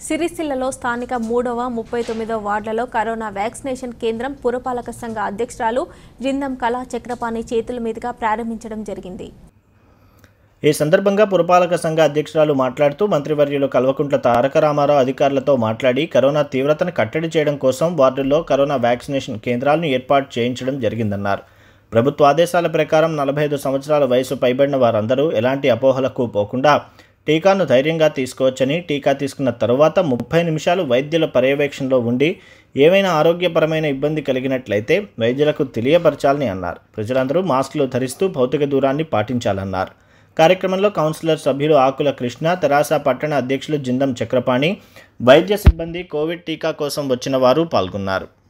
సిరిసిల్లలో స్థానిక మూడవ ముప్పై తొమ్మిదవ వార్డులలో కరోనా వ్యాక్సినేషన్ కేంద్రం పురపాలక సంఘ అధ్యక్షురాలు జిందం కళా చక్రపాణి చేతుల మీదుగా ప్రారంభించడం జరిగింది ఈ సందర్భంగా పురపాలక సంఘ అధ్యక్షురాలు మాట్లాడుతూ మంత్రివర్యులు కల్వకుంట్ల తారక రామారావు అధికారులతో మాట్లాడి కరోనా తీవ్రతను కట్టడి చేయడం కోసం వార్డుల్లో కరోనా వ్యాక్సినేషన్ కేంద్రాలను ఏర్పాటు చేయించడం జరిగిందన్నారు ప్రభుత్వ ఆదేశాల ప్రకారం నలభై ఐదు సంవత్సరాల వయసు పైబడిన వారందరూ ఎలాంటి అపోహలకు పోకుండా టీకాను ధైర్యంగా తీసుకోవచ్చని టీకా తీసుకున్న తరువాత ముప్పై నిమిషాలు వైద్యుల పర్యవేక్షణలో ఉండి ఏమైనా ఆరోగ్యపరమైన ఇబ్బంది కలిగినట్లయితే వైద్యులకు తెలియపరచాలని అన్నారు ప్రజలందరూ మాస్కులు ధరిస్తూ భౌతిక దూరాన్ని పాటించాలన్నారు కార్యక్రమంలో కౌన్సిలర్ సభ్యులు ఆకుల కృష్ణ తెరాస పట్టణ అధ్యక్షులు జిందం చక్రపాణి వైద్య సిబ్బంది కోవిడ్ టీకా కోసం వచ్చిన వారు పాల్గొన్నారు